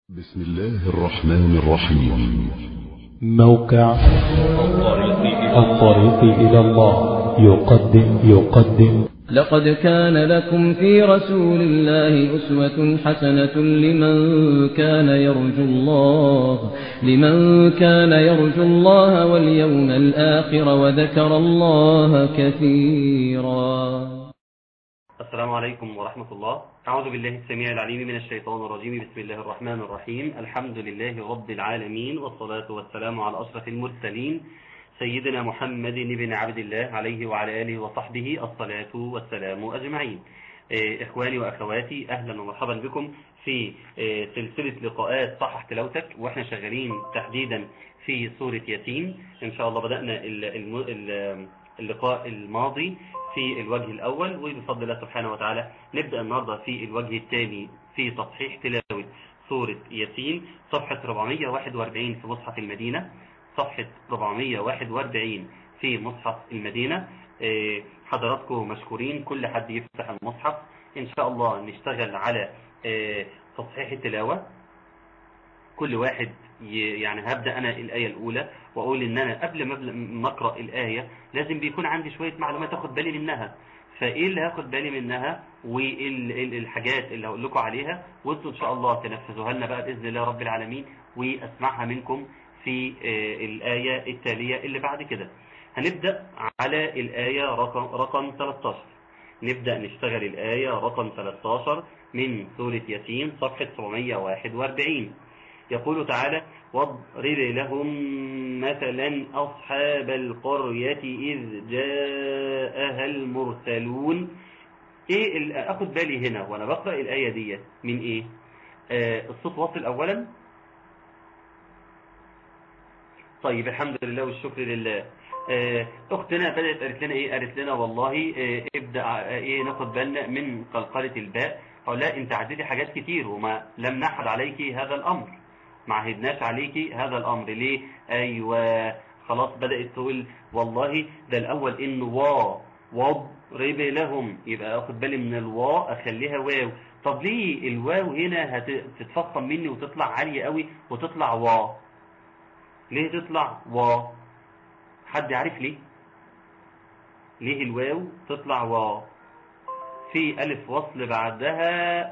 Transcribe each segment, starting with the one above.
بسم الله الرحمن الرحيم موقع الطريق إلى الله يقدم يقدم لقد كان لكم في رسول الله أسوة حسنة لمن كان يرجو الله لمن كان يرجو الله واليوم الآخر وذكر الله كثيرا السلام عليكم ورحمة الله أعوذ بالله السميع العليم من الشيطان الرجيم بسم الله الرحمن الرحيم الحمد لله رب العالمين والصلاة والسلام على أشرف المرسلين سيدنا محمد بن عبد الله عليه وعلى آله وصحبه الصلاة والسلام أجمعين إيه، إخواني وأخواتي أهلا ومرحبا بكم في إيه، سلسلة لقاءات صحح تلاوتك وإحنا شغالين تحديدا في سورة ياسين إن شاء الله بدأنا ال- الم- ال- اللقاء الماضي في الوجه الأول وبفضل الله سبحانه وتعالى نبدأ النهاردة في الوجه الثاني في تصحيح تلاوة سورة ياسين صفحة 441 في مصحف المدينة صفحة 441 في مصحف المدينة إيه، حضراتكم مشكورين كل حد يفتح المصحف إن شاء الله نشتغل على إيه، تصحيح التلاوة كل واحد ي- يعني هبدأ أنا الآية الأولى وأقول إن أنا قبل ما أبدأ- ما أقرأ الآية لازم بيكون عندي شوية معلومات أخد بالي منها فإيه اللي هاخد بالي منها والحاجات اللي هقول لكم عليها وانتوا إن شاء الله تنفذوها لنا بقى بإذن الله رب العالمين وأسمعها منكم في آه، الآية التالية اللي بعد كده هنبدأ على الآية رقم, رقم 13 نبدأ نشتغل الآية رقم 13 من سورة ياسين صفحة 741 يقول تعالى واضرب لهم مثلا أصحاب القرية إذ جاءها المرسلون إيه ال- أخد بالي هنا وأنا بقرأ الآية دي من إيه آه الصوت واصل أولا طيب الحمد لله والشكر لله آه، اختنا بدأت قالت لنا ايه قالت لنا والله آه، ابدأ آه، ايه ناخد بالنا من قلقلة الباء او لا انت عددي حاجات كتير وما لم نحد عليك هذا الامر ما عهدناش عليك هذا الامر ليه ايوه خلاص بدأت تقول والله ده الاول ان وا واضرب لهم يبقى اخد بالي من الواو اخليها واو طب ليه الواو هنا هتتفخم مني وتطلع عالية قوي وتطلع وا ليه تطلع وا حد يعرف ليه ليه الواو تطلع واو في ألف وصل بعدها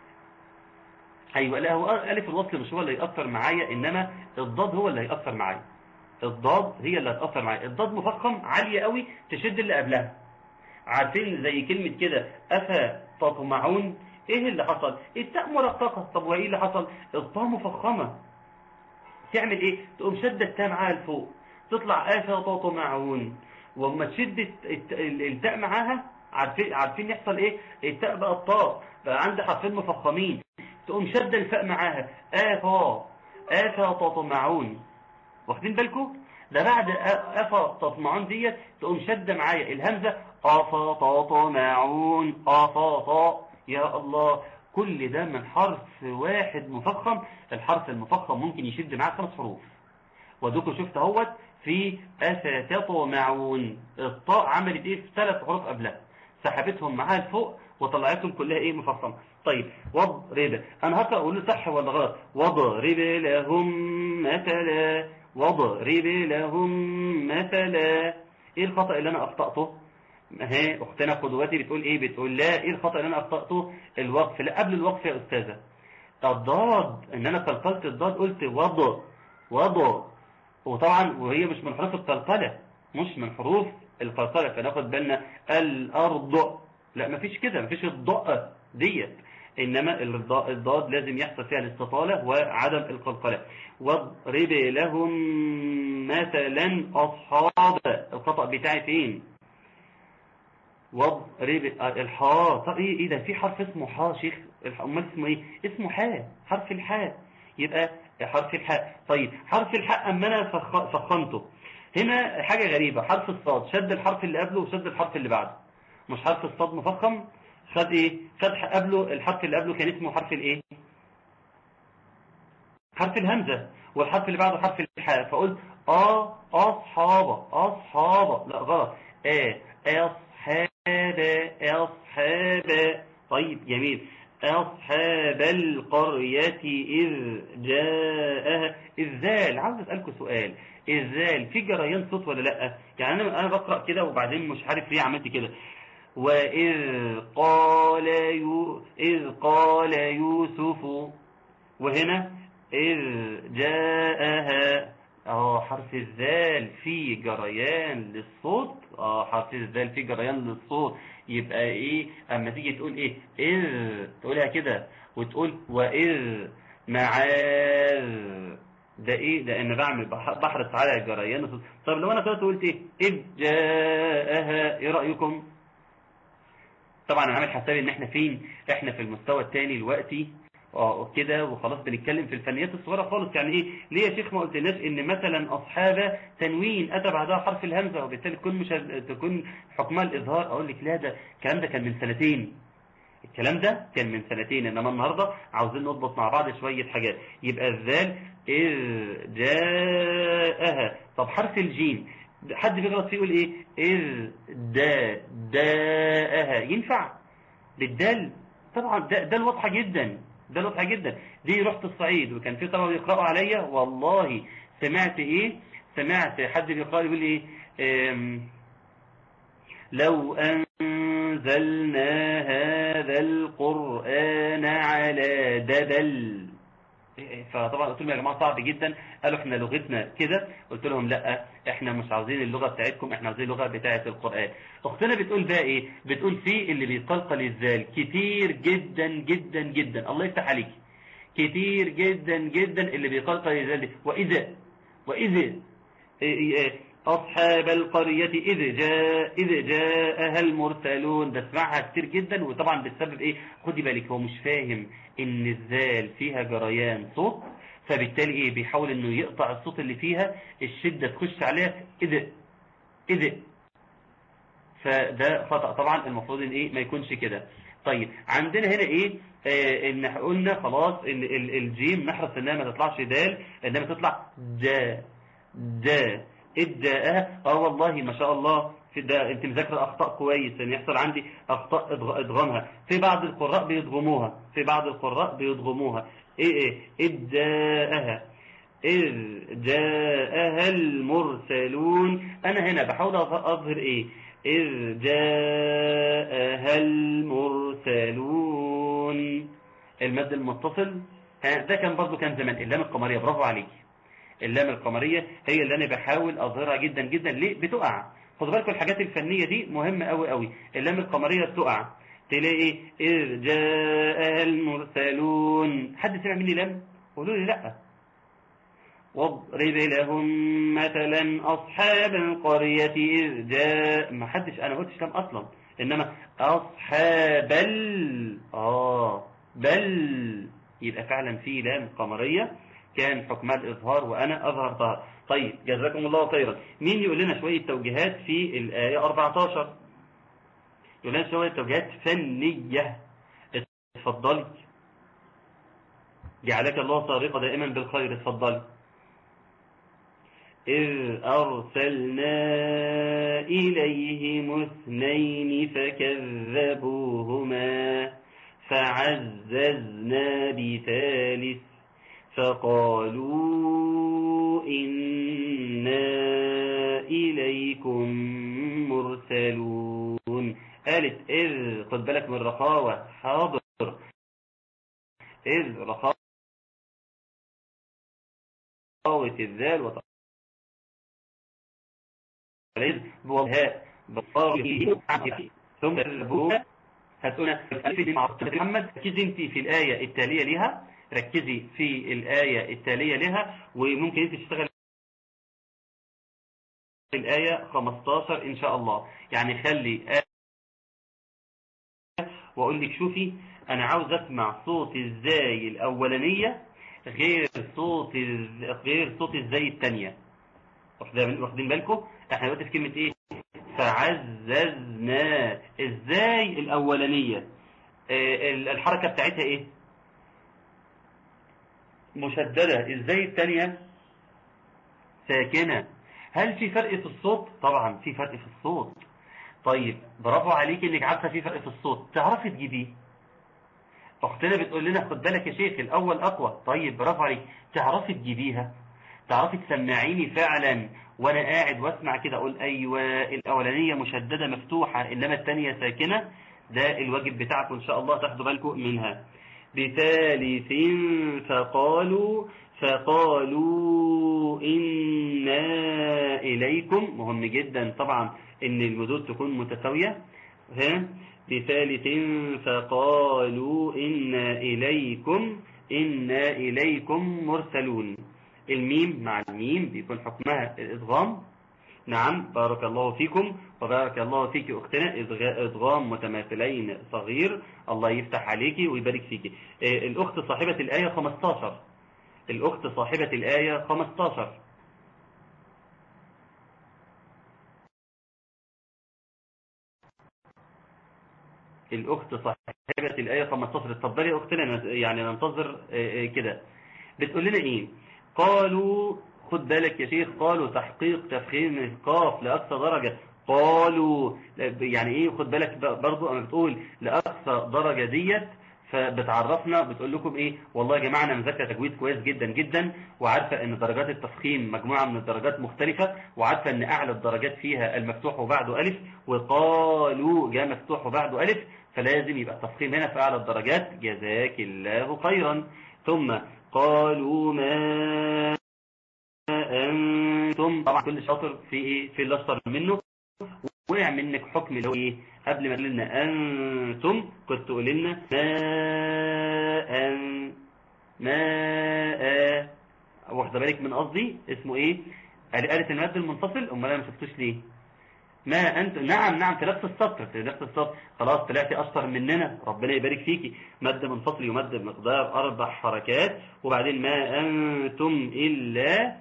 أيوة لا هو ألف الوصل مش هو اللي يأثر معايا إنما الضاد هو اللي هيأثر معايا الضاد هي اللي هتأثر معايا الضاد مفخم عالية قوي تشد اللي قبلها عارفين زي كلمة كده أفا تطمعون إيه اللي حصل التاء مرققة طب وإيه اللي حصل الطاء مفخمة تعمل إيه تقوم شدة التاء معاها لفوق تطلع آفا تطمعون واما تشد الت- الت- التاء معاها عارفين عارفين يحصل ايه التاء بقى الطاء بقى عندي حرفين مفخمين تقوم شد الفاء معاها آفا آفا تطمعون واخدين بالكم ده بعد آ- آفا تطمعون ديت تقوم شد معايا الهمزة آفا تطمعون آفا طا يا الله كل ده من حرف واحد مفخم الحرف المفخم ممكن يشد معاه خمس حروف ودوكو شفت اهوت في أفتطمعون الطاء عملت ايه في ثلاث حروف قبلها سحبتهم معاها لفوق وطلعتهم كلها ايه مفخمه طيب واضرب انا هقرا اقول له صح ولا غلط واضرب لهم مثلا واضرب لهم مثلا ايه الخطا اللي انا اخطاته اهي اختنا قدوتي بتقول ايه بتقول لا ايه الخطا اللي انا اخطاته الوقف لا قبل الوقف يا استاذه الضاد ان انا قلقلت الضاد قلت وضع وضع وطبعا وهي مش من حروف القلقلة مش من حروف القلقلة فناخد بالنا الأرض لا مفيش كده مفيش الضاء ديت إنما الضاء- الضاد لازم يحصل فيها الاستطالة وعدم القلقلة واضرب لهم مثلا أصحاب الخطأ بتاعي فين واضرب آه، الحاء طب ايه ايه ده في حرف اسمه حاء شيخ الح- امال اسمه ايه اسمه حاء حرف الحاء يبقى حرف الحاء طيب حرف الحاء اما انا فخ- فخمته هنا حاجة غريبة حرف الصاد شد الحرف اللي قبله وشد الحرف اللي بعده مش حرف الصاد مفخم خد ايه خد قبله الحرف اللي قبله كان اسمه حرف الايه حرف الهمزة والحرف اللي بعده حرف الحاء فقلت اه اصحاب اصحاب لا غلط اه اصحاب اصحاب طيب جميل أصحاب القرية إذ جاءها الذال عاوز أسألكم سؤال الذال في جريان صوت ولا لأ يعني أنا أنا بقرأ كده وبعدين مش عارف ليه عملت كده وإذ قال يو إذ قال يوسف وهنا إذ جاءها اه حرف الذال في جريان للصوت اه حرف الذال في جريان للصوت يبقى ايه اما تيجي تقول ايه اذ تقولها كده وتقول واذ معاذ ده ايه ده انا بعمل بح- بحرص على جريان الصوت طب لو انا طلعت قلت ايه اذ جاءها ايه رايكم طبعا انا عامل حسابي ان احنا فين احنا في المستوى الثاني دلوقتي اه كده وخلاص بنتكلم في الفنيات الصغيره خالص يعني ايه ليه يا شيخ ما قلتلناش ان مثلا اصحاب تنوين اتى بعدها حرف الهمزه وبالتالي تكون مش تكون حكمها الاظهار اقول لك لا ده الكلام ده كان من سنتين الكلام ده كان من سنتين انما النهارده عاوزين نضبط مع بعض شويه حاجات يبقى الذال اذ جاءها طب حرف الجيم حد بيغلط فيه يقول ايه اذ دا داءها ينفع بالدال طبعا ده ده الواضحه جدا ده الواضحه جدا دي رحت الصعيد وكان في طلبه يقراوا عليا والله سمعت ايه سمعت حد بيقرا يقول ايه أم، لو أنزلنا هذا القرآن على جبل فطبعا قلت لهم يا جماعه صعب جدا قالوا احنا لغتنا كده قلت لهم لا احنا مش عاوزين اللغه بتاعتكم احنا عاوزين اللغه بتاعه القران اختنا بتقول بقى ايه بتقول في اللي بيقلقل الذال كتير جدا جدا جدا الله يفتح عليك كتير جدا جدا اللي بيقلقل الذال دي. واذا واذا إيه إيه أصحاب القرية إذ جاء إذ جاءها المرسلون بسمعها كتير جدا وطبعا بتسبب إيه خدي بالك هو مش فاهم إن الذال فيها جريان صوت فبالتالي إيه بيحاول إنه يقطع الصوت اللي فيها الشدة تخش عليها إذ إذ فده خطأ طبعا المفروض إن إيه ما يكونش كده طيب عندنا هنا إيه آه إن قلنا خلاص إن ال- الجيم نحرص إنها ما تطلعش دال إنما تطلع جا دا اداء اه والله ما شاء الله في ده انت مذاكره اخطاء كويس ان يحصل عندي اخطاء إدغ- ادغامها في بعض القراء بيدغموها في بعض القراء بيدغموها ايه ايه اداءها إذ جاءها المرسلون أنا هنا بحاول أظ- أظهر إيه إذ جاءها المرسلون المد المتصل ها، ده كان برضو كان زمان اللام القمرية برافو عليك اللام القمرية هي اللي أنا بحاول أظهرها جدا جدا ليه بتقع خد بالكم الحاجات الفنية دي مهمة قوي قوي اللام القمرية بتقع تلاقي إذ جاء المرسلون حد سمع مني لام قولوا لي لأ واضرب لهم مثلا أصحاب القرية إذ جاء ما حدش أنا قلتش لام أصلا إنما أصحاب ال آه بل يبقى فعلا في لام قمرية كان حكمها الإظهار وأنا أظهرتها طيب جزاكم الله خيرا مين يقول لنا شوية توجيهات في الآية 14 يقول لنا شوية توجيهات فنية اتفضلي جعلك الله سابقة دائما بالخير اتفضلي إذ أرسلنا إليهم اثنين فكذبوهما فعززنا بثالث فقالوا إنا إليكم مرسلون قالت إذ خد بالك من الرخاوة حاضر إذ رخاوة الذال وط العز والهاء بالطار ثم البوء هتقولنا ركزي مع محمد ركزي انت في الآية التالية لها ركزي في الآية التالية لها وممكن انت تشتغل الآية 15 إن شاء الله يعني خلي آية وأقول لك شوفي أنا عاوز أسمع صوت الزاي الأولانية غير صوت ال- غير صوت الزاي الثانية واخدين واخدين بالكم احنا دلوقتي في كلمة ايه فعززنا ازاي الاولانية آه، ال- الحركة بتاعتها ايه مشددة ازاي الثانية ساكنة هل في فرق في الصوت طبعا في فرق في الصوت طيب برافو عليك انك عارفة في فرق في الصوت تعرفي تجيبيه اختنا بتقول لنا خد بالك يا شيخ الاول اقوى طيب برافو عليك تعرفي تجيبيها تعرفي تسمعيني فعلا وانا قاعد واسمع كده اقول ايوه الاولانيه مشدده مفتوحه انما الثانيه ساكنه ده الواجب بتاعكم ان شاء الله تاخدوا بالكم منها بثالث فقالوا فقالوا إنا إليكم مهم جدا طبعا إن المدود تكون متساوية ها بثالث فقالوا إنا إليكم إنا إليكم مرسلون الميم مع الميم بيكون حكمها الإدغام نعم بارك الله فيكم وبارك الله فيك أختنا إدغام متماثلين صغير الله يفتح عليك ويبارك فيك الأخت صاحبة الآية 15 الأخت صاحبة الآية 15 الأخت صاحبة الآية 15 اتفضلي يا أختنا يعني ننتظر كده بتقول لنا إيه قالوا خد بالك يا شيخ قالوا تحقيق تفخيم القاف لأقصى درجة قالوا يعني ايه خد بالك برضو اما بتقول لأقصى درجة ديت فبتعرفنا بتقول لكم ايه والله يا جماعة انا مذاكره تجويد كويس جدا جدا وعارفة ان درجات التفخيم مجموعة من الدرجات مختلفة وعارفة ان اعلى الدرجات فيها المفتوح وبعده الف وقالوا جاء مفتوح وبعده الف فلازم يبقى التفخيم هنا في اعلى الدرجات جزاك الله خيرا ثم قالوا ما انتم طبعا كل شاطر في ايه في اللي اشطر منه وقع منك حكم اللي هو ايه قبل ما تقول لنا انتم كنت تقول لنا ما ان ما آ واخده بالك من قصدي اسمه ايه قالت المد المنفصل امال انا ما شفتوش ليه ما انت نعم نعم في نفس السطر في نفس السطر خلاص طلعتي اشطر مننا ربنا يبارك فيكي مد منفصل يمد بمقدار اربع حركات وبعدين ما انتم الا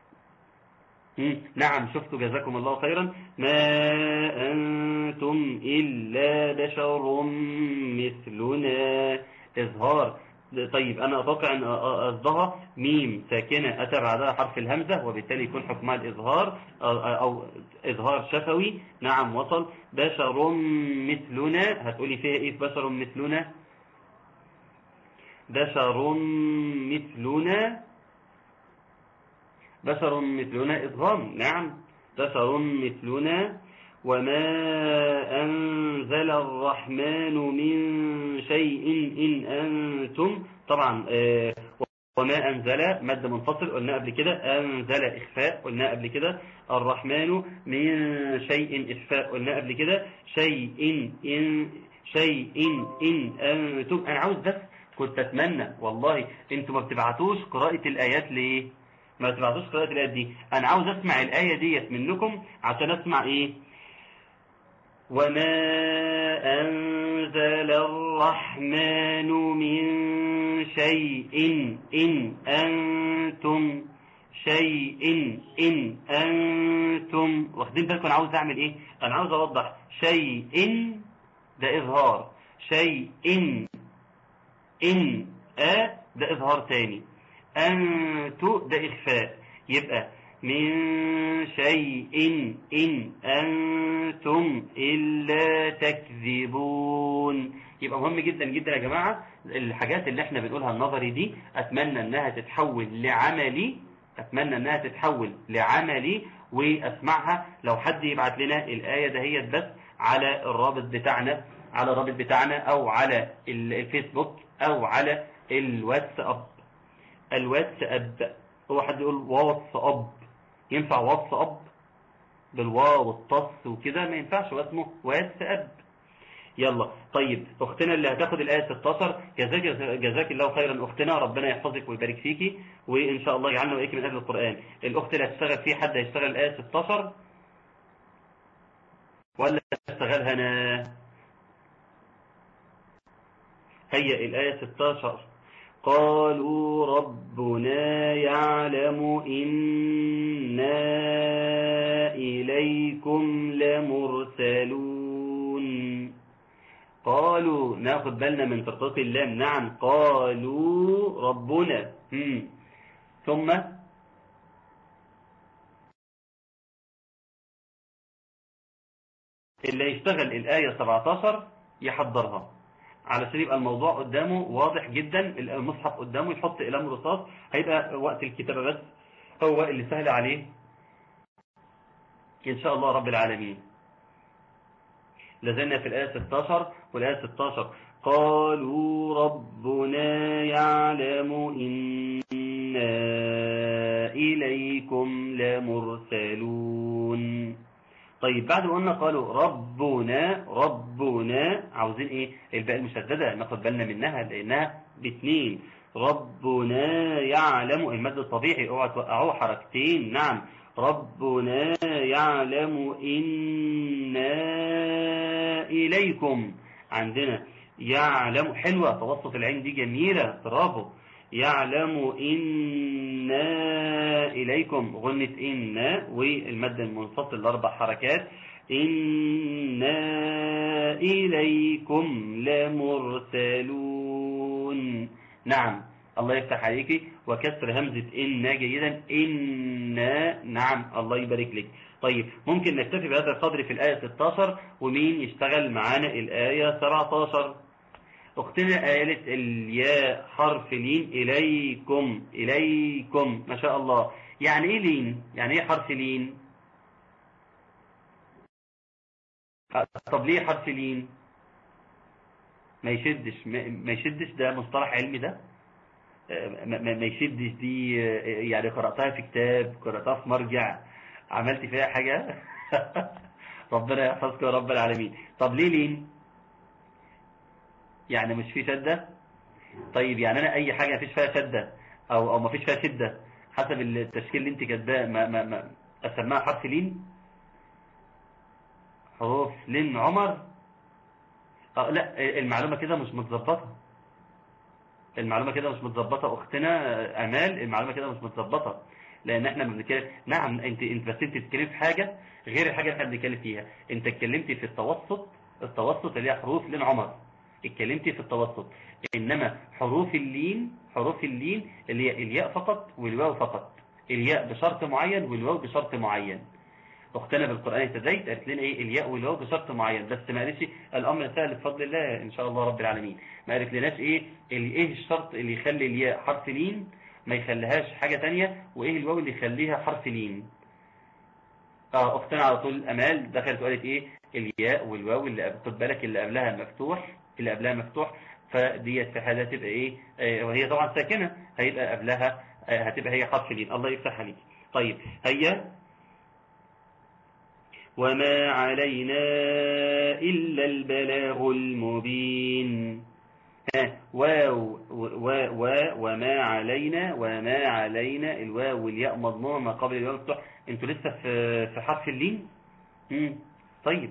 نعم شفتوا جزاكم الله خيرا ما أنتم إلا بشر مثلنا إظهار طيب أنا أتوقع أن قصدها ميم ساكنة أتى بعدها حرف الهمزة وبالتالي يكون حكمها الإظهار أو إظهار شفوي نعم وصل بشر مثلنا هتقولي فيها إيه بشر مثلنا بشر مثلنا بشر مثلنا إضغام نعم بشر مثلنا وما أنزل الرحمن من شيء إن أنتم طبعا آه وما أنزل مد منفصل قلنا قبل كده أنزل إخفاء قلنا قبل كده الرحمن من شيء إخفاء قلنا قبل كده شيء إن شيء إن أنتم أنا عاوز بس كنت أتمنى والله أنتم ما بتبعتوش قراءة الآيات ليه ما تبعتوش قراءة الآيات دي أنا عاوز أسمع الآية ديت منكم عشان أسمع إيه وما أنزل الرحمن من شيء إن أنتم شيء إن أنتم واخدين بالكم أنا عاوز أعمل إيه أنا عاوز أوضح شيء ده إظهار شيء إن أ ده إظهار تاني أنتو ده إخفاء يبقى من شيء إن أنتم إلا تكذبون يبقى مهم جدا جدا يا جماعة الحاجات اللي احنا بنقولها النظري دي أتمنى أنها تتحول لعملي أتمنى أنها تتحول لعملي وأسمعها لو حد يبعت لنا الآية دهيت بس على الرابط بتاعنا على الرابط بتاعنا أو على الفيسبوك أو على الواتساب الواتساب هو حد يقول واتساب ينفع واتساب بالواو والتص وكده ما ينفعش هو اسمه واتساب يلا طيب اختنا اللي هتاخد الايه 16 جزاك جزاك الله خيرا اختنا ربنا يحفظك ويبارك فيكي وان شاء الله يجعلنا واياك من اهل القران الاخت اللي هتشتغل فيه حد هيشتغل الايه 16 ولا اشتغلها انا هيا الايه 16 قالوا ربنا يعلم إنا إليكم لمرسلون قالوا ناخد بالنا من ترقيق اللام نعم قالوا ربنا هم. ثم اللي يشتغل الآية 17 يحضرها علشان يبقى الموضوع قدامه واضح جدا المصحف قدامه يحط قلم رصاص هيبقى وقت الكتابة بس هو اللي سهل عليه إن شاء الله رب العالمين لازلنا في الآية 16 والآية 16 قالوا ربنا يعلم إنا إليكم لمرسلون طيب بعد ما قلنا قالوا ربنا ربنا عاوزين ايه الباء المشددة ناخد بالنا منها لانها باثنين ربنا يعلم المد الطبيعي اوعى توقعوه حركتين نعم ربنا يعلم إنا إليكم عندنا يعلم حلوة توسط العين دي جميلة برافو يعلم إنا إليكم غنة إنا والمد المنفصل الأربع حركات إنا إليكم لمرسلون نعم الله يفتح عليك وكسر همزة إنا جيدا إنا نعم الله يبارك لك طيب ممكن نكتفي بهذا القدر في الآية 16 ومين يشتغل معانا الآية 17 اختنا قالت الياء حرف لين إليكم إليكم ما شاء الله يعني ايه لين يعني ايه حرف لين طب ليه حرف لين ما يشدش ما يشدش ده مصطلح علمي ده ما يشدش دي يعني قرأتها في كتاب قرأتها في مرجع عملت فيها حاجة ربنا يحفظك يا رب العالمين طب ليه لين يعني مش في شدة طيب يعني انا اي حاجة مفيش فيها شدة او او مفيش فيها شدة حسب التشكيل اللي انت كاتباه ما ما ما اسميها حرف لين حروف لين عمر اه لا المعلومة كده مش متظبطة المعلومة كده مش متظبطة اختنا امال المعلومة كده مش متظبطة لان احنا بنتكلم نعم انت انت بس انت بتتكلم في حاجة غير الحاجة اللي احنا بنتكلم فيها انت اتكلمت في التوسط التوسط اللي هي حروف لين عمر اتكلمت في التوسط انما حروف اللين حروف اللين اللي هي الياء فقط والواو فقط الياء بشرط معين والواو بشرط معين اختنا بالقرآن اهتديت قالت لنا ايه الياء والواو بشرط معين بس ما قالتش الامر سهل بفضل الله ان شاء الله رب العالمين ما قالت لناش ايه اللي ايه الشرط اللي يخلي الياء حرف لين ما يخليهاش حاجة تانية وايه الواو اللي يخليها حرف لين اه اختنا على طول امال دخلت وقالت ايه الياء والواو اللي خد بالك اللي قبلها مفتوح اللي قبلها مفتوح فديت في حالة تبقى ايه آه وهي طبعا ساكنة هيبقى قبلها آه هتبقى هي حرف لين الله يفتح عليك طيب هيا وما علينا إلا البلاغ المبين ها واو و وما علينا وما علينا الواو والياء مضمومه ما قبل الواو مفتوح انتوا لسه في في حرف اللين امم طيب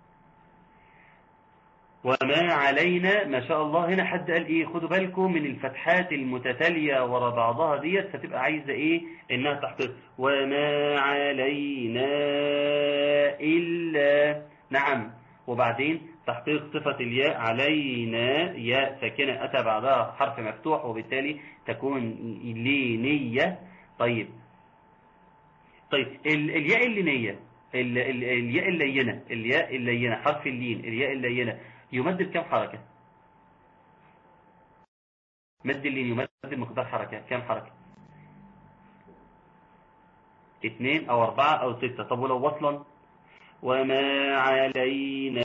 وما علينا ما شاء الله هنا حد قال ايه خدوا بالكم من الفتحات المتتالية ورا بعضها ديت فتبقى عايزة ايه انها تحقيق وما علينا الا نعم وبعدين تحقيق صفة الياء علينا ياء ساكنة اتى بعدها حرف مفتوح وبالتالي تكون لينية طيب طيب الياء اللينية الياء اللينة الياء اللينة حرف اللين الياء اللينة يمد بكم حركة مد اللين يمد بمقدار حركة كم حركة اثنين او اربعة او ستة طب ولو وصلا وما علينا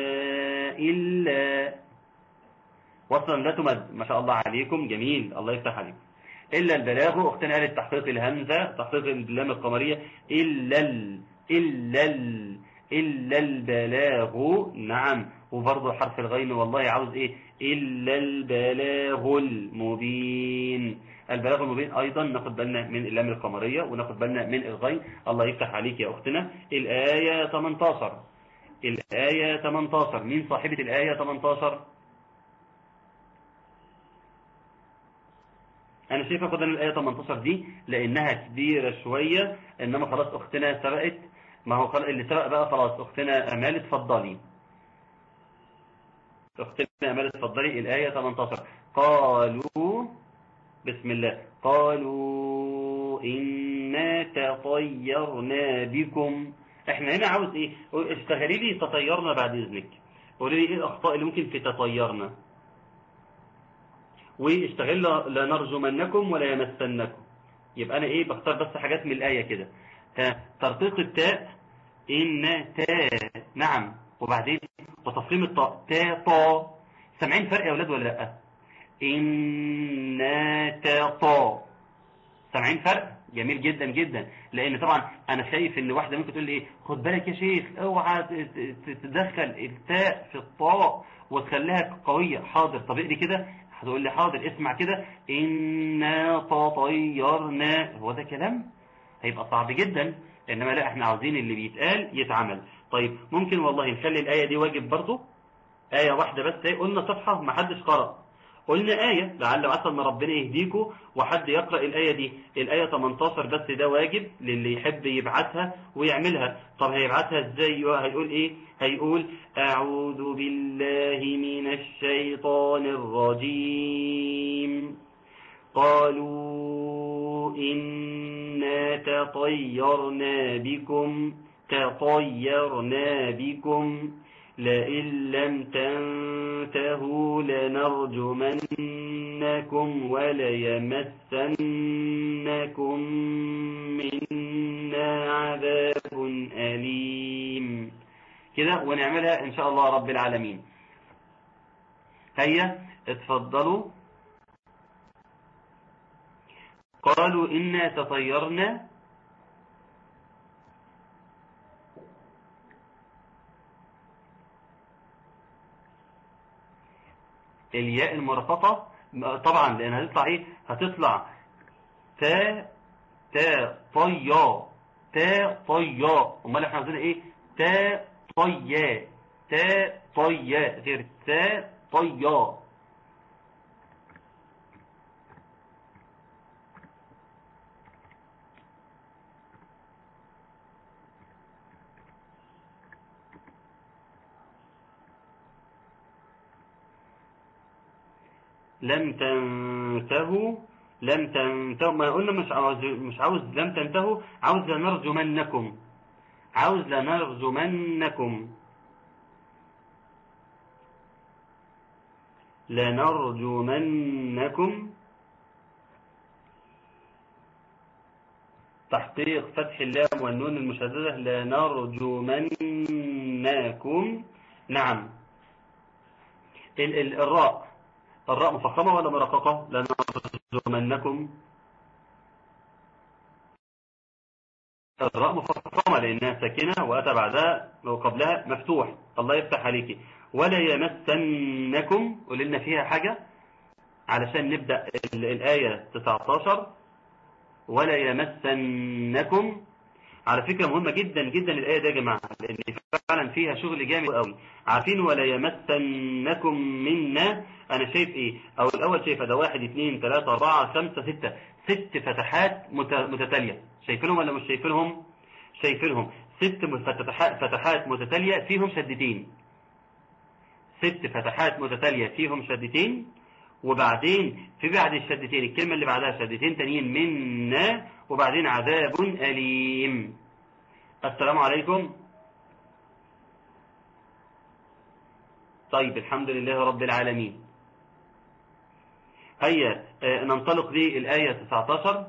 الا وصلا لا تمد ما شاء الله عليكم جميل الله يفتح عليكم الا البلاغ اختنا قالت تحقيق الهمزة تحقيق اللام القمرية الا ال الا ال الا البلاغ نعم وبرضه حرف الغين والله عاوز ايه إلا البلاغ المبين البلاغ المبين ايضا ناخد بالنا من اللام القمرية وناخد بالنا من الغين الله يفتح عليك يا اختنا الآية 18 الآية 18 مين صاحبة الآية 18 انا شايف اخد الآية 18 دي لانها كبيرة شوية انما خلاص اختنا سبقت ما هو اللي سبق بقى خلاص اختنا امال اتفضلي اختنا امال اتفضلي الآية 18 قالوا بسم الله قالوا إنا تطيرنا بكم احنا هنا عاوز ايه اشتغلي لي تطيرنا بعد اذنك قولي لي ايه الاخطاء اللي ممكن في تطيرنا واشتغل لا نرجمنكم ولا يمسنكم يبقى انا ايه بختار بس حاجات من الايه كده ها ترقيق التاء ان تاء نعم وبعدين وتفخيم الطاء تاء طا سامعين فرق يا اولاد ولا لا ان تاء طا سامعين فرق جميل جدا جدا لان طبعا انا شايف ان واحده ممكن تقول لي ايه خد بالك يا شيخ اوعى تدخل التاء في الطاء وتخليها قويه حاضر طب اقري كده هتقول لي حاضر اسمع كده انا تطيرنا هو ده كلام هيبقى صعب جدا انما لا احنا عاوزين اللي بيتقال يتعمل طيب ممكن والله نخلي الايه دي واجب برضه ايه واحده بس ايه قلنا صفحه ما حدش قرأ قلنا آية لعل وعسى ان ربنا يهديكم وحد يقرأ الآية دي الآية 18 بس ده واجب للي يحب يبعتها ويعملها طب هيبعتها ازاي هيقول ايه هيقول أعوذ بالله من الشيطان الرجيم قالوا إنا تطيرنا بكم تطيرنا بكم لئن لم تنتهوا لنرجمنكم وليمسنكم منا عذاب أليم كده ونعملها إن شاء الله رب العالمين هيا اتفضلوا قالوا إنا تطيرنا الياء المرققة طبعا لان هتطلع ايه هتطلع تا تا طيا تا طيا امال احنا عاوزين ايه تا طيا تا طيا غير تا طيا لم تنتهوا لم تنتهوا ما قلنا مش عاوز مش عاوز لم تنتهوا عاوز لنرجمنكم عاوز لنرجمنكم لنرجمنكم تحقيق فتح اللام والنون المشددة لنرجمنكم نعم ال ال الراء الراء مفخمة ولا مرققة لنرجمنكم الراء مفخمة لأنها ساكنة وأتى بعدها وقبلها مفتوح الله يفتح عليك ولا يمسنكم قلنا فيها حاجة علشان نبدأ الآية 19 ولا يمسنكم على فكرة مهمة جدا جدا الآية دي يا جماعة لأن فعلا فيها شغل جامد قوي عارفين ولا يمسنكم منا أنا شايف إيه أو الأول شايف ده واحد اثنين ثلاثة أربعة خمسة ستة ست فتحات متتالية شايفينهم ولا مش شايفينهم شايفينهم ست فتحات, فتحات متتالية فيهم شدتين ست فتحات متتالية فيهم شدتين وبعدين في بعد الشدتين الكلمة اللي بعدها شدتين تانيين منا وبعدين عذاب أليم السلام عليكم طيب الحمد لله رب العالمين هيا ننطلق للآية 19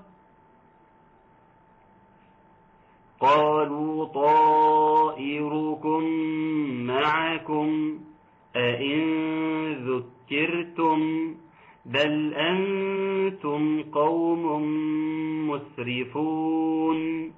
قالوا طائركم معكم أئن ذكرتم بل أنتم قوم مسرفون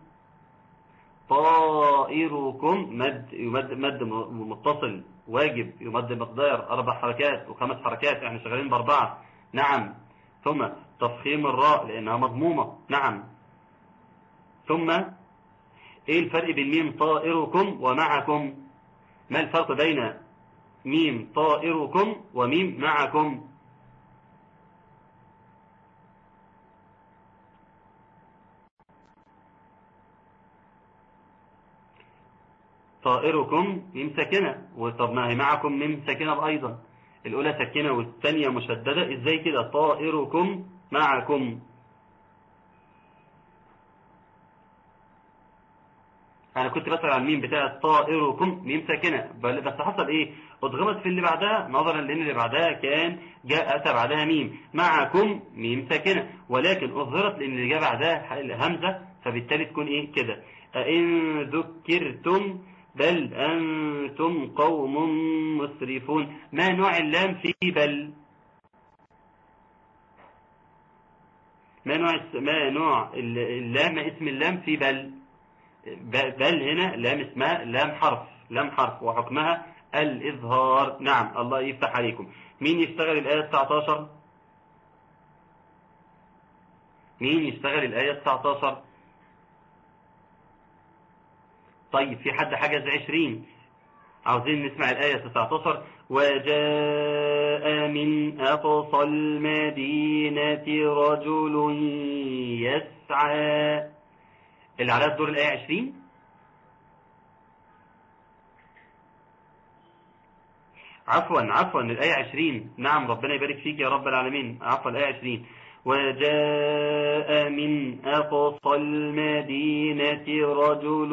طائركم مد يمد مد متصل واجب يمد مقدار أربع حركات وخمس حركات احنا شغالين بأربعة نعم ثم تفخيم الراء لأنها مضمومة نعم ثم ايه الفرق بين ميم طائركم ومعكم ما الفرق بين ميم طائركم وميم معكم طائركم ميم ساكنة وطب ما هي معكم ميم ساكنة أيضا الأولى ساكنة والثانية مشددة إزاي كده طائركم معكم انا كنت بسأل عن الميم بتاعت طائركم ميم ساكنة بل- بس حصل ايه اتغمت في اللي بعدها نظرا لان اللي بعدها كان جاء اتى بعدها ميم معكم ميم ساكنة ولكن اظهرت لان اللي جاء بعدها همزة فبالتالي تكون ايه كده أئن ذكرتم بل أنتم قوم مسرفون ما نوع اللام في بل ما نوع الس- ما نوع ال- اللام اسم اللام في بل ب- بل هنا لام اسمها لام حرف لام حرف وحكمها الإظهار نعم الله يفتح عليكم مين يشتغل الآية 19 مين يشتغل الآية 19 طيب في حد حجز 20 عاوزين نسمع الآية 19 وجاء من أقصى المدينة رجل يسعى اللي عليها الدور الآية 20 عفوا عفوا الآية 20 نعم ربنا يبارك فيك يا رب العالمين عفوا الآية 20 وجاء من أقصى المدينة رجل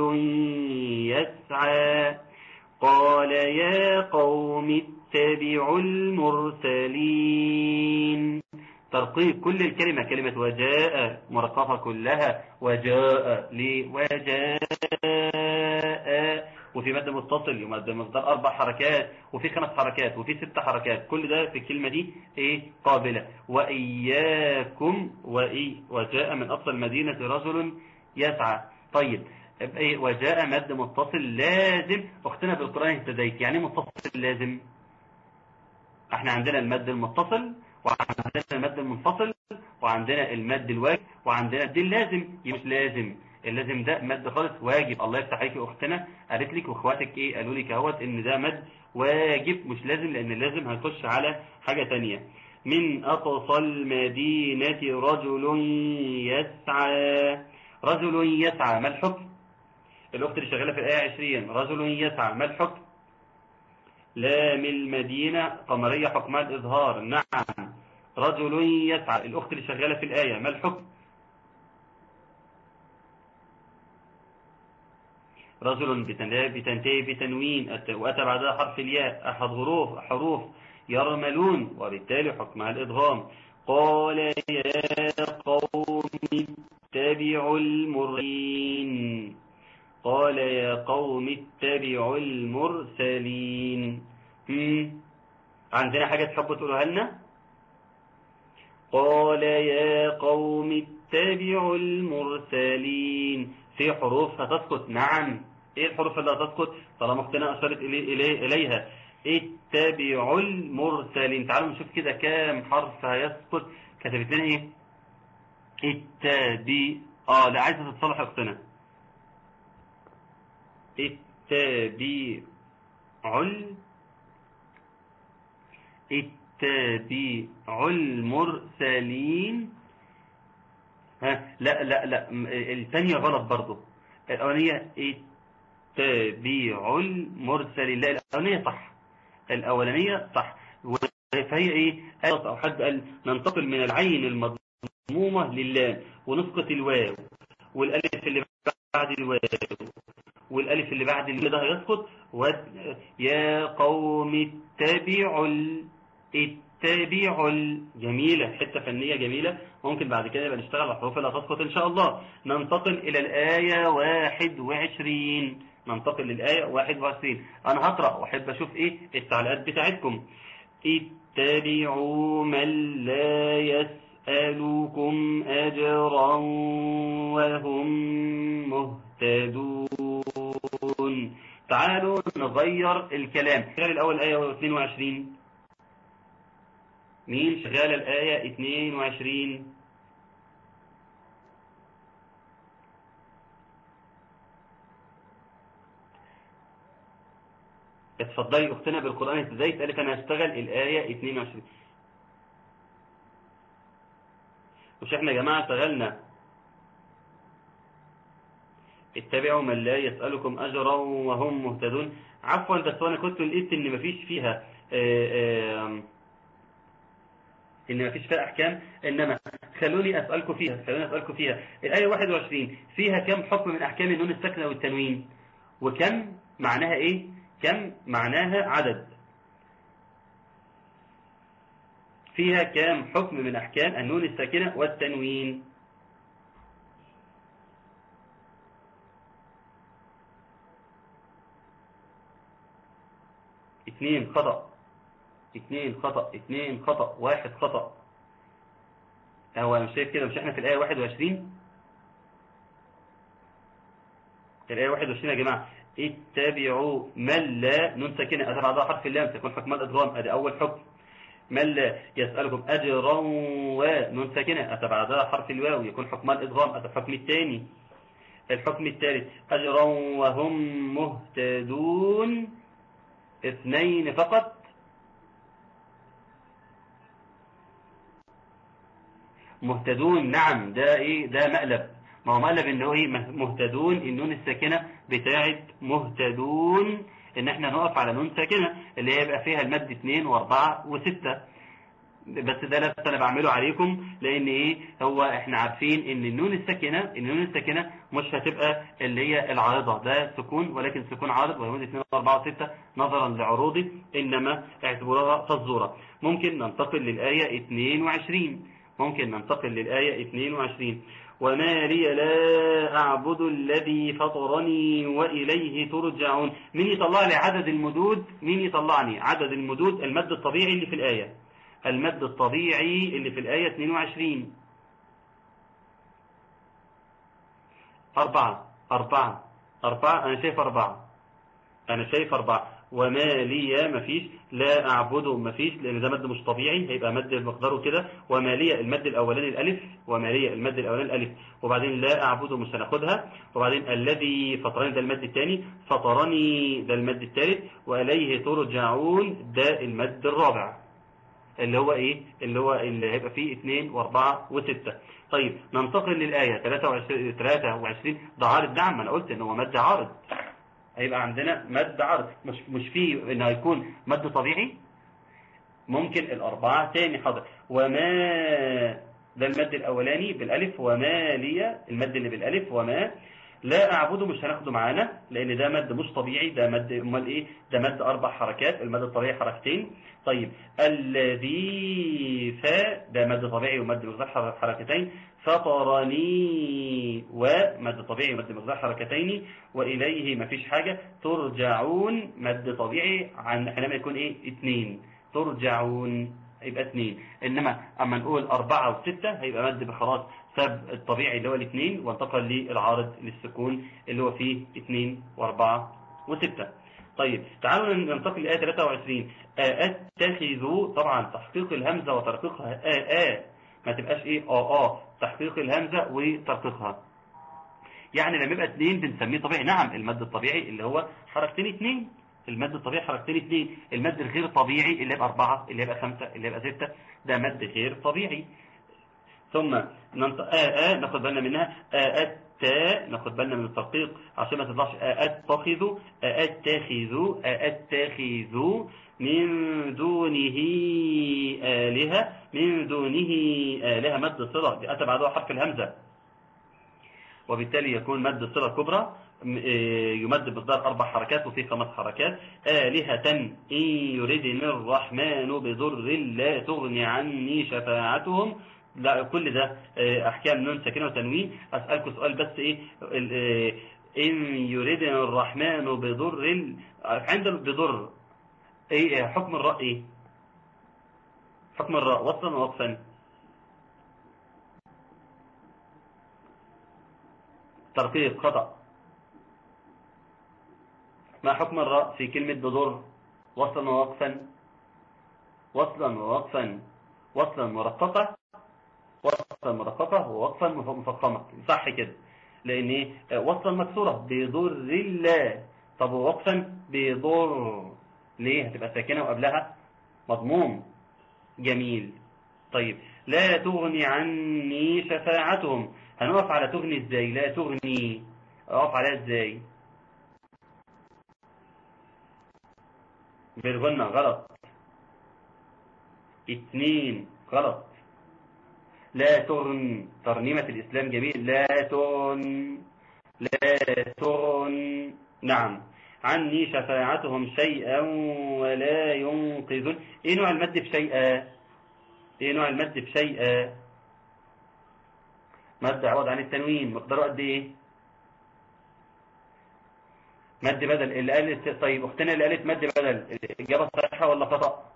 يسعى قال يا قوم اتبعوا المرسلين ترقيق كل الكلمة كلمة وجاء مرققة كلها وجاء ليه وجاء وفي مد متصل يمد مقدار أربع حركات وفي خمس حركات وفي ست حركات كل ده في الكلمة دي إيه قابلة وإياكم وإي وجاء من أقصى المدينة رجل يسعى طيب إيه وجاء مد متصل لازم أختنا بالقرآن اهتديت يعني إيه متصل لازم احنا عندنا المد المتصل وعندنا المد المنفصل وعندنا المد الواجب وعندنا الدين اللازم مش لازم اللازم ده مد خالص واجب الله يفتح عليك يا اختنا قالت لك واخواتك ايه قالوا لك اهوت ان ده مد واجب مش لازم لان اللازم هيخش على حاجة تانية من اقصى المدينة رجل يسعى رجل يسعى ما الحكم الاخت اللي شغالة في الايه 20 رجل يسعى ما الحكم لام المدينة قمرية حكمها الإظهار نعم رجل يسعى الأخت اللي شغالة في الآية ما الحكم رجل بتنتهي بتنتهي بتنوين وأتى بعدها حرف الياء أحد حروف حروف يرملون وبالتالي حكمها الإدغام قال يا قوم اتبعوا المرسلين قال يا قوم اتبعوا المرسلين هم؟ عندنا حاجة تحبوا تقولها لنا قال يا قوم اتبعوا المرسلين في حروف هتسقط نعم ايه الحروف اللي هتسقط طالما اختنا اشارت إلي إلي اليها اتبعوا المرسلين تعالوا نشوف كده كام حرف هيسقط كتبت لنا ايه اتبي اه لا عايزه تتصلح اختنا اتبعوا ال اتبعوا المرسلين ها لا لا لا م- الثانية غلط برضو الأولانية اتبعوا المرسلين لا الأولانية صح الأولانية صح و- فهي ايه قالت أو حد قال ننتقل من العين المضمومة لله ونسقط الواو والألف اللي بعد الواو والالف اللي بعد اللي ده هيسقط و... يا قوم اتبعوا ال... اتبعوا ال... جميلة حتة فنية جميلة ممكن بعد كده يبقى نشتغل على الحروف اللي هتسقط ان شاء الله ننتقل الى الآية 21 ننتقل للآية 21 انا هقرأ واحب اشوف ايه التعليقات بتاعتكم اتبعوا من لا يسألكم أجرا وهم مهتدون تعالوا نغير الكلام شغال الأول آية 22 مين شغال الآية 22 اتفضلي اختنا بالقرآن ازاي قالت انا هشتغل الآية 22 مش احنا يا جماعة اشتغلنا اتبعوا من لا يسألكم أجرا وهم مهتدون عفوا بس وانا كنت لقيت ان مفيش فيها آآ آآ ان مفيش فيها احكام انما خلوني أسألكم فيها خلوني أسألكم فيها الآية 21 فيها كم حكم من أحكام النون الساكنة والتنوين وكم معناها إيه كم معناها عدد فيها كم حكم من أحكام النون الساكنة والتنوين اثنين خطأ اثنين خطأ اثنين خطأ واحد خطأ هو مش شايف كده مش احنا في الآية 21 الآية 21 يا جماعة اتبعوا من لا نون ساكنة أتى بعدها حرف اللام تكون حكم الإدغام ادي أول حكم من لا يسألكم أجرا ونون ساكنة أتى بعدها حرف الواو يكون حكم الإدغام أتى الحكم الثاني الحكم الثالث أجرا وهم مهتدون اثنين فقط مهتدون نعم ده ايه ده مقلب ما هو مقلب ان هو ايه مهتدون النون الساكنة بتاعت مهتدون ان احنا نقف على نون ساكنة اللي هيبقى فيها المد 2 و4 و6 بس ده لسه انا بعمله عليكم لان ايه هو احنا عارفين ان النون الساكنة النون الساكنة مش هتبقى اللي هي العارضة ده سكون ولكن سكون عارض وهو 2 و4 و6 نظرا لعروضه انما اعتبروها فزورة ممكن ننتقل للآية 22 ممكن ننتقل للآية 22 وما لي لا أعبد الذي فطرني وإليه ترجعون مين يطلع لي عدد المدود مين يطلعني عدد المدود المد الطبيعي اللي في الآية المد الطبيعي اللي في الآية 22 أربعة أربعة أربعة أنا شايف أربعة أنا شايف أربعة وما لي مفيش لا أعبده مفيش لأن ده مد مش طبيعي هيبقى مد مقداره كده وما لي المد الأولاني الألف وما لي المد الأولاني الألف وبعدين لا أعبده مش هناخدها وبعدين الذي فطرني ده المد الثاني فطرني ده المد الثالث وإليه ترجعون ده المد الرابع اللي هو ايه اللي هو اللي هيبقى فيه 2 و4 و6 طيب ننتقل للآية 23 23 ده عارض نعم انا قلت ان هو مد عارض هيبقى عندنا مد عرض مش مش فيه انه هيكون مد طبيعي ممكن الأربعة تاني حاضر وما ده المد الأولاني بالألف وما لي المد اللي بالألف وما لا أعبده مش هناخده معانا لأن ده مد مش طبيعي ده مد امال إيه ده مد أربع حركات المد الطبيعي حركتين طيب الذي ف ده مد طبيعي ومد مقدار حركتين فطرني ومد طبيعي ومد مقدار حركتين وإليه ما فيش حاجة ترجعون مد طبيعي عن حينما يكون إيه اتنين ترجعون يبقى اثنين انما اما نقول اربعة وستة هيبقى مد بخلاص سب الطبيعي اللي هو الاثنين وانتقل للعارض للسكون اللي هو فيه اثنين واربعة وستة طيب تعالوا ننتقل لآية 23 اتخذوا طبعا تحقيق الهمزة وترقيقها آ آ ما تبقاش ايه اه اه تحقيق الهمزة وترقيقها يعني لما يبقى اثنين بنسميه طبيعي نعم المد الطبيعي اللي هو حركتين اثنين المد الطبيعي حركتين اثنين المد الغير طبيعي اللي يبقى أربعة اللي يبقى خمسة اللي يبقى ستة ده مد غير طبيعي ثم ننطق آ آ ناخد بالنا منها آ التاء ناخد بالنا من الترقيق عشان ما تطلعش اتخذوا اتخذوا اتخذوا من دونه آلهة من دونه آلهة مد صلة دي أتى بعدها حرف الهمزة وبالتالي يكون مد صلة كبرى يمد بمقدار أربع حركات وفي خمس حركات آلهة إن يردني الرحمن بضر لا تغني عني شفاعتهم لا كل ده أحكام نون ساكنة وتنوين أسألكم سؤال بس إيه إن يردني الرحمن بضر عند بضر إيه حكم الراء إيه حكم الراء وصلا ووقفا ترقيق خطأ ما حكم الراء في كلمة بضر وصلا ووقفا وصلا ووقفا وصلا مرققة وصلا مرققة ووقفا مفخمة صح كده لان ايه وصلا مكسورة بضر الله طب ووقفا بضر ليه هتبقى ساكنة وقبلها مضموم جميل طيب لا تغني عني شفاعتهم هنقف على تغني ازاي لا تغني اقف عليها ازاي بالغنى غلط اتنين غلط لا ترن ترنيمة الإسلام جميل لا ترن لا ترن نعم عني شفاعتهم شيئا ولا ينقذون ايه نوع المد في شيئا ايه نوع المد في شيئا مد عوض عن التنوين مقداره قد ايه مد بدل اللي قالت طيب اختنا اللي قالت مد بدل الاجابه صحيحه ولا خطا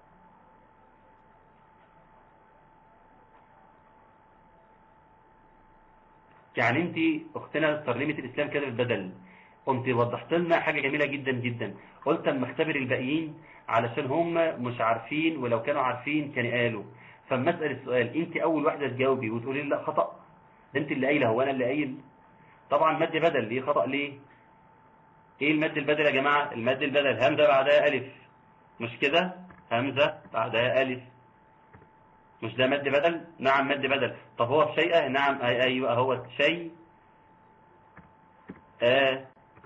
يعني انت اختنا ترنيمه الاسلام كده بدل قمت وضحت لنا حاجه جميله جدا جدا قلت اما اختبر الباقيين علشان هم مش عارفين ولو كانوا عارفين كانوا قالوا فاما اسال السؤال انت اول واحده تجاوبي وتقولي لي لا خطا ده انت اللي قايله هو انا اللي قايل طبعا مد بدل ليه خطا ليه ايه المد البدل يا جماعه المد البدل همزه بعدها الف مش كده همزه بعدها الف مش ده مد بدل نعم مد بدل طب هو في شيء نعم أي ايوه هو شيء آه.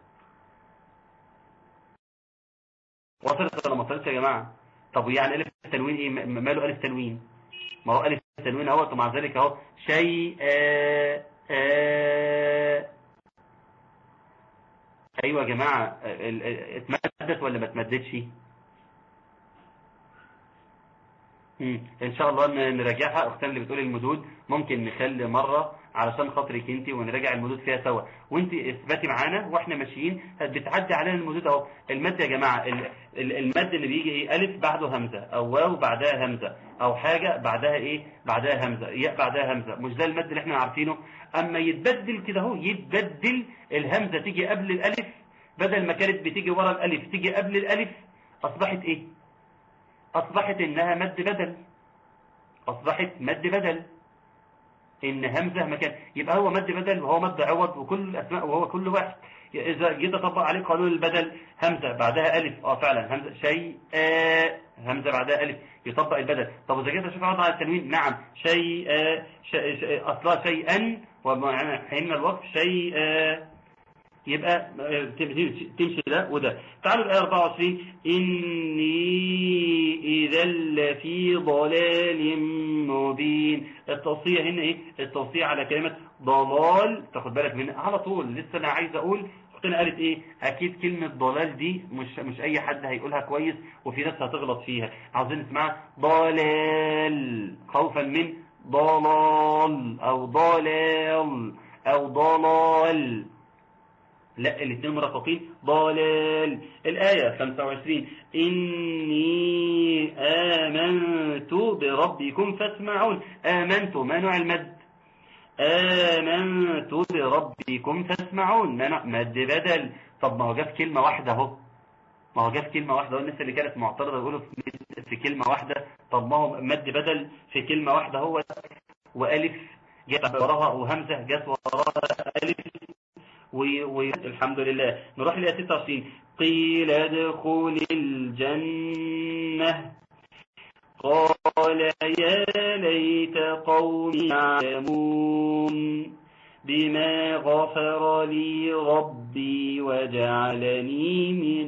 وصلت ولا ما وصلتش يا جماعه طب يعني الف التنوين ايه م- ماله الف تنوين ما هو الف التنوين اهوت ومع ذلك اهو شيء آه آه ايوه يا جماعه ال- ال- اتمدت ولا ما اتمدتش مم. ان شاء الله ن- نراجعها اختنا اللي بتقول المدود ممكن نخلي مرة علشان خاطرك انت ونراجع المدود فيها سوا وانت اثبتي معانا واحنا ماشيين بتعدي علينا المدود اهو المد يا جماعة ال- ال- المد اللي بيجي ايه الف بعده همزة او واو بعدها همزة او حاجة بعدها ايه بعدها همزة ياء بعدها همزة مش ده المد اللي احنا عارفينه اما يتبدل كده اهو يتبدل الهمزة تيجي قبل الالف بدل ما كانت بتيجي ورا الالف تيجي قبل الالف اصبحت ايه أصبحت إنها مد بدل أصبحت مد بدل إن همزة مكان يبقى هو مد بدل وهو مد عوض وكل الأسماء وهو كل واحد إذا جيت أطبق عليه قانون البدل همزة بعدها ألف أه فعلا همزة شيء آه همزة بعدها ألف يطبق البدل طب إذا جيت أشوف عوض على التنوين نعم شيء آه شيء شيء أصلها شيئا ومعنى حين الوقف شيء آه يبقى آه، تمشي تمشي ده وده تعالوا الآية 24 إني إذا لفي ضلال مبين التوصية هنا إيه التوصية على كلمة ضلال تاخد بالك منها على طول لسه أنا عايز أقول أختنا قالت إيه أكيد كلمة ضلال دي مش مش أي حد هيقولها كويس وفي ناس هتغلط فيها عاوزين نسمعها ضلال خوفا من ضلال أو ضلال أو ضلال لا الاثنين مرققين ضلال الآية 25 إني آمنت بربكم فاسمعون آمنت ما نوع المد آمنت بربكم فاسمعون ما نوع مد بدل طب ما هو جاب كلمة واحدة اهو ما هو جاب كلمة واحدة والناس اللي كانت معترضة يقولوا في- في كلمة واحدة طب ما هو مد بدل في كلمة واحدة هو وألف جت وراها وهمزة جت وراها ألف والحمد لله نروح إلى 26 قيل ادخل الجنة قال يا ليت قومي يعلمون بما غفر لي ربي وجعلني من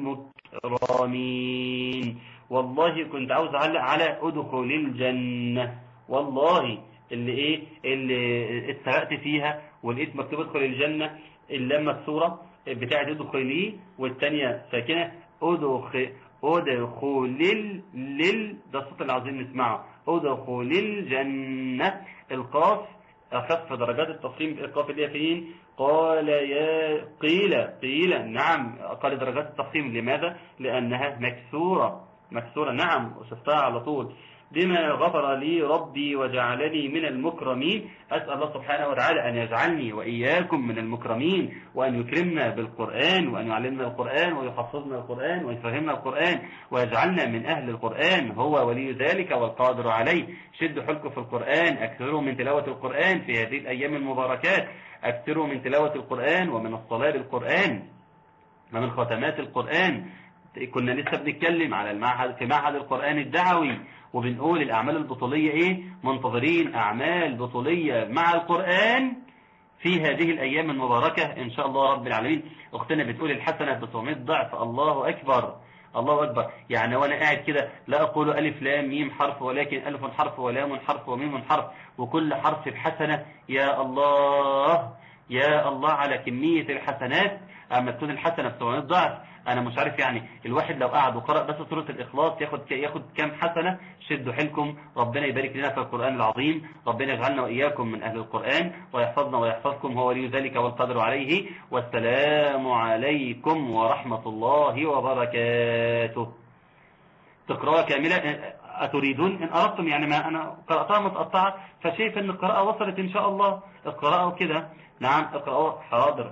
المكرمين والله كنت عاوز اعلق على ادخل الجنة والله اللي ايه اللي اتسرقت فيها ولقيت مكتوب ادخل الجنة اللمة الصورة بتاعت ادخلي والتانية ساكنة ادخل ادخل ال- لل ده الصوت اللي عايزين نسمعه ادخل الجنة القاف أخف درجات التصميم القاف اللي هي فين قال يا قيل قيل نعم أقل درجات التصميم لماذا لأنها مكسورة مكسورة نعم وشفتها على طول بما غفر لي ربي وجعلني من المكرمين أسأل الله سبحانه وتعالى أن يجعلني وإياكم من المكرمين وأن يكرمنا بالقرآن وأن يعلمنا القرآن ويحفظنا القرآن ويفهمنا القرآن ويجعلنا من أهل القرآن هو ولي ذلك والقادر عليه شدوا حلكم في القرآن أكثروا من تلاوة القرآن في هذه الأيام المباركات أكثروا من تلاوة القرآن ومن الصلاة بالقرآن ومن ختمات القرآن كنا لسه بنتكلم على المعهد في معهد القرآن الدعوي وبنقول الأعمال البطولية إيه منتظرين أعمال بطولية مع القرآن في هذه الأيام المباركة إن شاء الله رب العالمين أختنا بتقول الحسنة ب 700 ضعف الله أكبر الله أكبر يعني وأنا قاعد كده لا أقول ألف لام ميم حرف ولكن ألف حرف ولام حرف وميم حرف وكل حرف بحسنة يا الله يا الله على كمية الحسنات أما تكون الحسنة بسبعمائة ضعف أنا مش عارف يعني الواحد لو قعد وقرأ بس سورة الإخلاص ياخد ياخد كام حسنة شدوا حيلكم ربنا يبارك لنا في القرآن العظيم ربنا يجعلنا وإياكم من أهل القرآن ويحفظنا ويحفظكم هو ولي ذلك والقدر عليه والسلام عليكم ورحمة الله وبركاته تقرأها كاملة أتريدون إن أردتم يعني ما أنا قرأتها متقطعة فشايف أن القراءة وصلت إن شاء الله اقرأوا كده نعم اقرأوا حاضر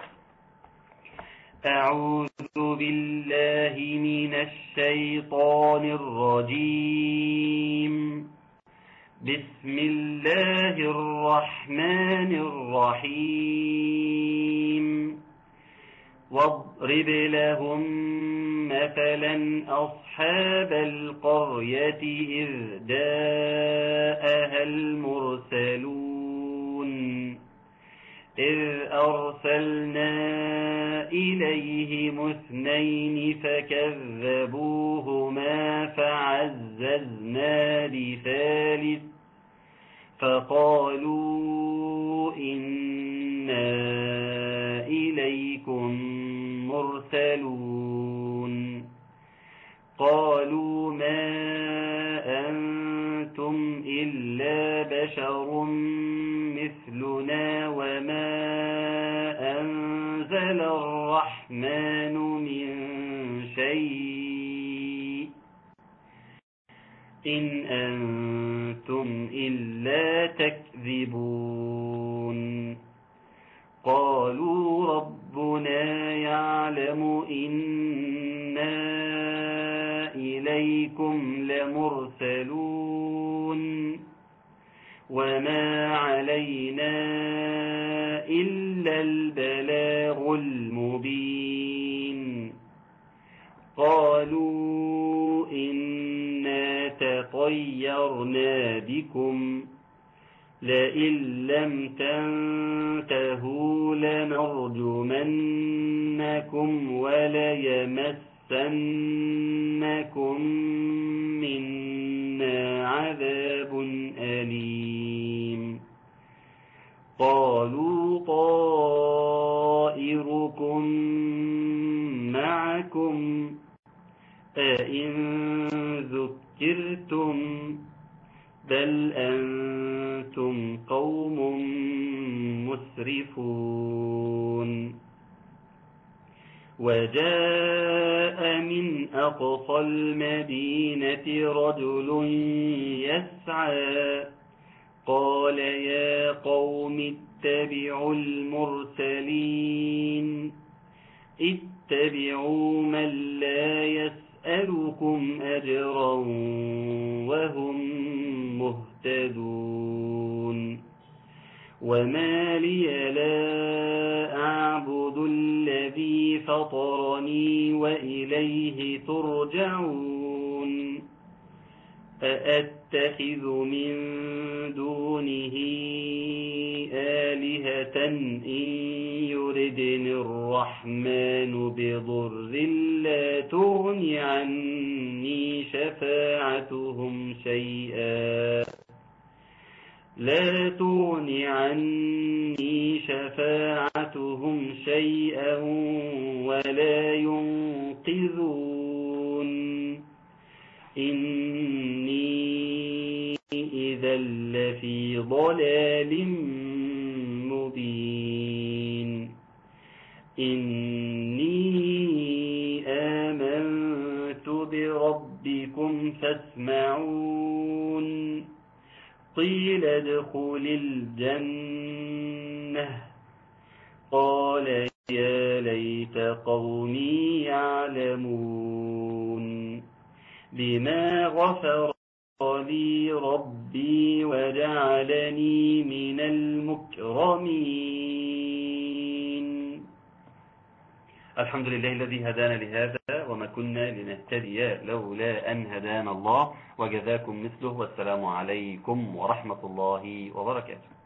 أعوذ بالله من الشيطان الرجيم بسم الله الرحمن الرحيم واضرب لهم مثلا أصحاب القرية إذ جاءها المرسلون إذ أرسلنا إليهم اثنين فكذبوهما فعززنا لثالث فقالوا إنا إليكم مرسلون قالوا ما أنتم إلا بشر مثلنا وما أنزل الرحمن من شيء إن أنتم إلا تكذبون قالوا ربنا يعلم إنا إليكم لمرسلون وما علينا إلا البلاغ المبين قالوا إنا تطيرنا بكم لئن لم تنتهوا لنرجمنكم وليمسنكم منا عذاب أليم قالوا طائركم معكم أئن ذكرتم بل أنتم قوم مسرفون وجاء من أقصى المدينة رجل يسعى قال يا قوم اتبعوا المرسلين اتبعوا من لا يسألكم أجرا وهم مهتدون وما لي لا أعبد الذي فطرني وإليه ترجعون أأتخذ من دونه آلهة إن يردن الرحمن بضر لا تغني عني شفاعتهم شيئا لا تغن عني شفاعتهم شيئا ولا ينقذون إني إذا لفي ضلال مبين إني آمنت بربكم فاسمعون قيل ادخل الجنة قال يا ليت قومي يعلمون بما غفر لي ربي وجعلني من المكرمين الحمد لله الذي هدانا لهذا وما كنا لنهتدي لولا أن هدانا الله وجزاكم مثله والسلام عليكم ورحمة الله وبركاته